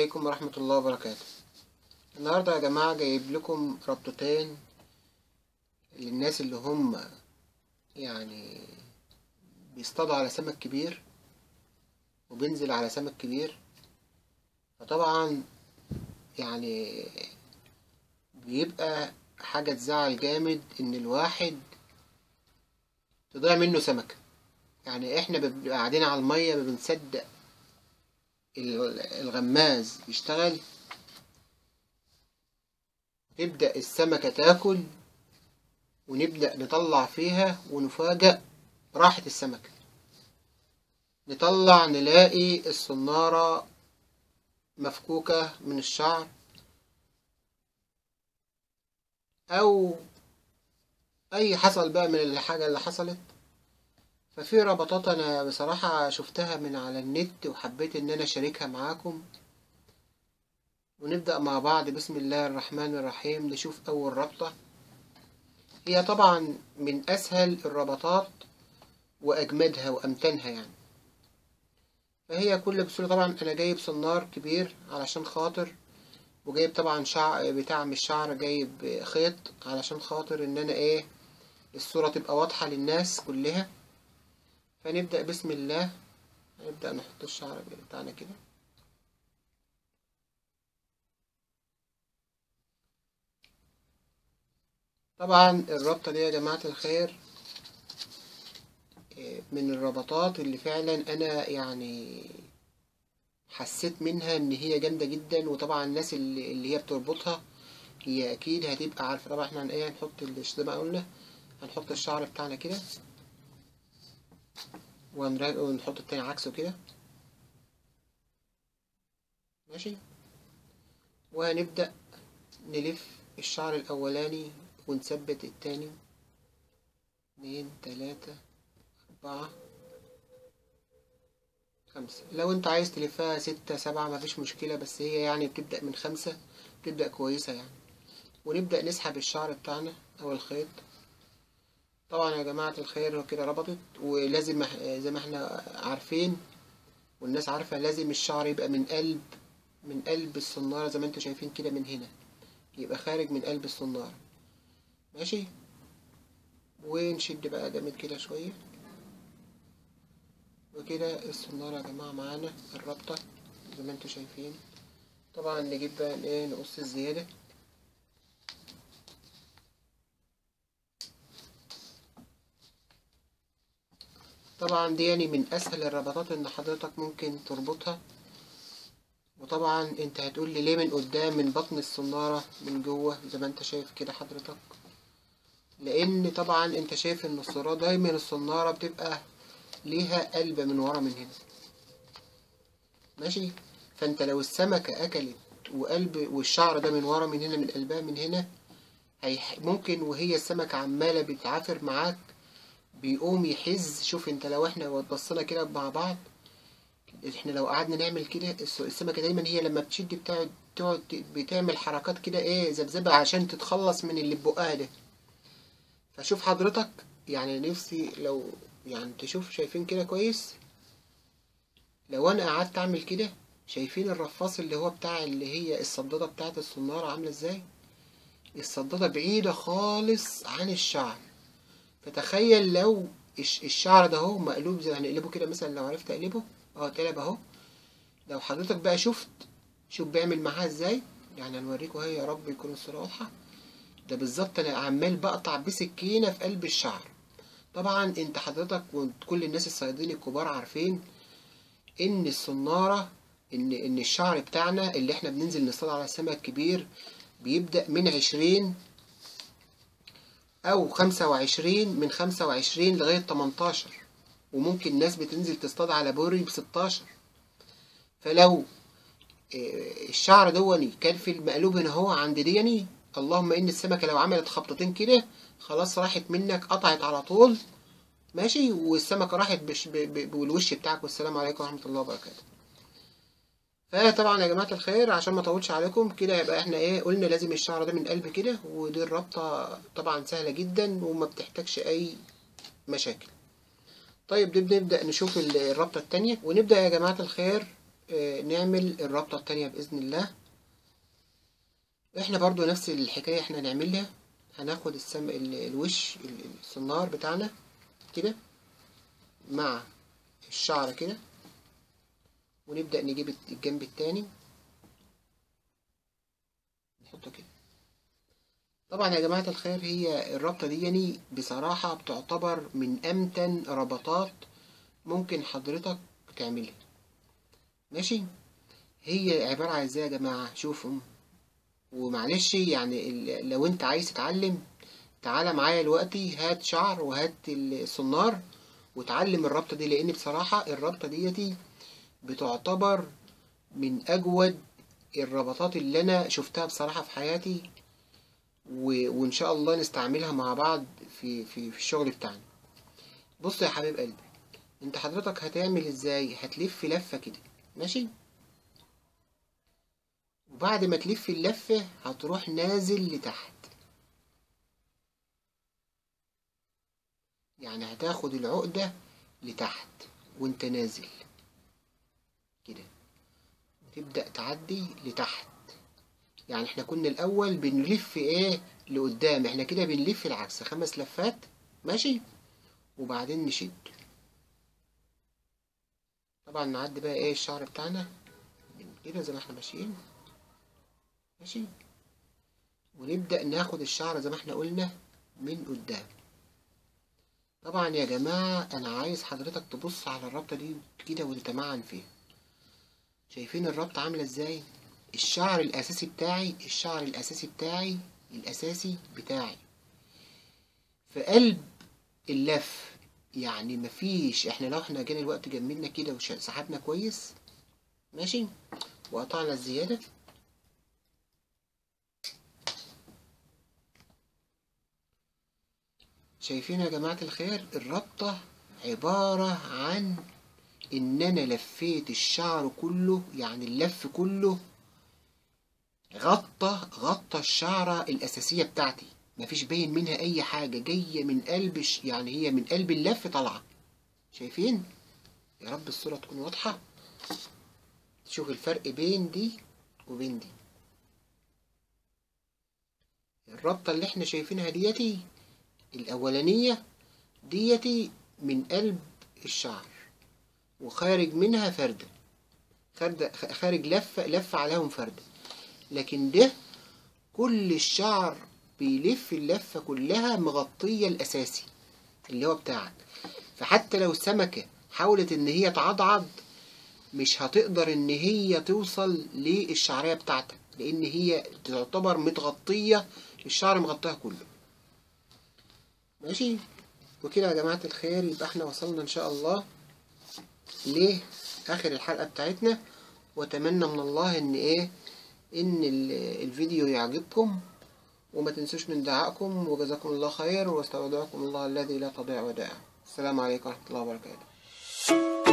عليكم ورحمة الله وبركاته النهاردة يا جماعة جايب لكم ربطتين للناس اللي هم يعني بيصطادوا على سمك كبير وبينزل على سمك كبير فطبعا يعني بيبقى حاجة تزعل جامد ان الواحد تضيع منه سمكة يعني احنا بنبقى قاعدين على المية ما بنصدق ال- الغماز يشتغل تبدأ السمكة تاكل ونبدأ نطلع فيها ونفاجأ راحت السمكة نطلع نلاقي الصنارة مفكوكة من الشعر أو أي حصل بقى من الحاجة اللي حصلت ففي ربطات أنا بصراحة شفتها من على النت وحبيت إن أنا أشاركها معاكم ونبدأ مع بعض بسم الله الرحمن الرحيم نشوف أول ربطة هي طبعا من أسهل الربطات وأجمدها وأمتنها يعني فهي كل بسهولة طبعا أنا جايب صنار كبير علشان خاطر وجايب طبعا شعر بتاع من الشعر جايب خيط علشان خاطر إن أنا إيه الصورة تبقى واضحة للناس كلها فنبدأ بسم الله نبدأ نحط الشعر بتاعنا كده طبعا الربطة دي يا جماعة الخير إيه، من الربطات اللي فعلا أنا يعني حسيت منها إن هي جامدة جدا وطبعا الناس اللي, اللي هي بتربطها هي أكيد هتبقى عارفة طبعا احنا هن- ايه هنحط ال- زي ما قلنا هنحط الشعر بتاعنا كده وهنرا- ونحط التاني عكسه كده ماشي وهنبدأ نلف الشعر الأولاني ونثبت التاني اتنين تلاتة أربعة خمسة لو انت عايز تلفها ستة سبعة مفيش مشكلة بس هي يعني بتبدأ من خمسة بتبدأ كويسة يعني ونبدأ نسحب الشعر بتاعنا أو الخيط طبعا يا جماعة الخير هو كده ربطت ولازم إح- زي ما احنا عارفين والناس عارفة لازم الشعر يبقى من قلب من قلب الصنارة زي ما انتوا شايفين كده من هنا يبقى خارج من قلب الصنارة ماشي ونشد بقى جامد كده شوية وكده الصنارة يا جماعة معانا الرابطة زي ما انتوا شايفين طبعا نجيب بقى ايه نقص الزيادة طبعا دي يعني من اسهل الربطات ان حضرتك ممكن تربطها وطبعا انت هتقول لي ليه من قدام من بطن الصنارة من جوه زي ما انت شايف كده حضرتك لان طبعا انت شايف ان الصنارة دايما الصنارة بتبقى ليها قلبة من ورا من هنا ماشي فانت لو السمكة اكلت وقلب والشعر ده من ورا من هنا من قلبها من هنا هيح ممكن وهي السمكة عمالة بتعافر معاك بيقوم يحز شوف انت لو احنا بصينا كده مع بعض احنا لو قعدنا نعمل كده الس- السمكة دايما هي لما بتشد بتقعد تقعد ت- بتعمل حركات كده ايه ذبذبة عشان تتخلص من اللي في بقها ده فشوف حضرتك يعني نفسي لو يعني تشوف شايفين كده كويس لو انا قعدت اعمل كده شايفين الرفاص اللي هو بتاع اللي هي الصدادة بتاعت الصنارة عاملة ازاي الصدادة بعيدة خالص عن الشعر فتخيل لو الش- الشعر ده اهو مقلوب زي هنقلبه كده مثلا لو عرفت اقلبه اه اتقلب اهو لو حضرتك بقى شفت شوف بيعمل معاها ازاي يعني هنوريكوا اهي يا رب يكون الصورة واضحة ده بالظبط انا عمال بقطع بسكينة في قلب الشعر طبعا انت حضرتك وكل الناس الصيادين الكبار عارفين ان الصنارة ان ان الشعر بتاعنا اللي احنا بننزل نصطاد على سمك كبير بيبدأ من عشرين او خمسة وعشرين من خمسة وعشرين لغاية تمنتاشر وممكن ناس بتنزل تصطاد على بوري بستاشر فلو آه، الشعر دوني كان في المقلوب هنا هو عند ديني اللهم ان السمكة لو عملت خبطتين كده خلاص راحت منك قطعت على طول ماشي والسمكة راحت بش ب- ب- بالوش بتاعك والسلام عليكم ورحمة الله وبركاته فطبعا يا جماعة الخير عشان ما اطولش عليكم كده يبقى احنا ايه قلنا لازم الشعر ده من قلب كده ودي الرابطة طبعا سهلة جدا وما بتحتاجش اي مشاكل طيب دي بنبدأ نشوف ال- الرابطة التانية ونبدأ يا جماعة الخير آه، نعمل الرابطة التانية بإذن الله احنا برضو نفس الحكاية احنا نعملها هناخد السم... ال- الوش ال- الصنار بتاعنا كده مع الشعر كده ونبدأ نجيب الجنب التاني نحطه كده طبعا يا جماعة الخير هي الرابطة دي يعني بصراحة بتعتبر من أمتن ربطات ممكن حضرتك تعملها ماشي هي عبارة عن ازاي يا جماعة شوفوا ومعلش يعني ال- لو انت عايز تتعلم تعالى معايا دلوقتي هات شعر وهات الصنار وتعلم الرابطة دي لأن بصراحة الرابطة ديتي بتعتبر من أجود الربطات اللي أنا شفتها بصراحة في حياتي و... وإن شاء الله نستعملها مع بعض في في, في الشغل بتاعنا بص يا حبيب قلبي انت حضرتك هتعمل ازاي هتلف لفة كده ماشي وبعد ما تلف اللفة هتروح نازل لتحت يعني هتاخد العقدة لتحت وانت نازل كده تبدأ تعدي لتحت يعني احنا كنا الأول بنلف ايه لقدام احنا كده بنلف العكس خمس لفات ماشي وبعدين نشد طبعا نعدي بقى ايه الشعر بتاعنا كده زي ما احنا ماشيين ماشي ونبدأ ناخد الشعر زي ما احنا قلنا من قدام طبعا يا جماعة أنا عايز حضرتك تبص على الرابطة دي كده وتتمعن فيها شايفين الرابطة عاملة ازاي الشعر الأساسي بتاعي الشعر الأساسي بتاعي الأساسي بتاعي في قلب اللف يعني مفيش احنا لو احنا جينا الوقت جمدنا كده وسحبنا كويس ماشي وقطعنا الزيادة شايفين يا جماعة الخير الرابطة عبارة عن ان انا لفيت الشعر كله يعني اللف كله غطى غطى الشعرة الأساسية بتاعتي مفيش باين منها أي حاجة جاية من قلب ش- يعني هي من قلب اللف طالعة شايفين يا رب الصورة تكون واضحة شوف الفرق بين دي وبين دي الرابطة اللي احنا شايفينها ديتي الأولانية ديتي من قلب الشعر وخارج منها فردة خارج خارج لفة لفة عليهم فردة لكن ده كل الشعر بيلف اللفة كلها مغطية الأساسي اللي هو بتاعك فحتى لو السمكة حاولت إن هي تعضعض مش هتقدر إن هي توصل للشعرية بتاعتك لأن هي تعتبر متغطية الشعر مغطيها كله ماشي وكده يا جماعة الخير يبقى احنا وصلنا إن شاء الله لآخر الحلقة بتاعتنا وأتمنى من الله إن إيه إن ال- الفيديو يعجبكم وما تنسوش من دعائكم وجزاكم الله خير واستودعكم الله الذي لا تضيع ودائعه السلام عليكم ورحمة الله وبركاته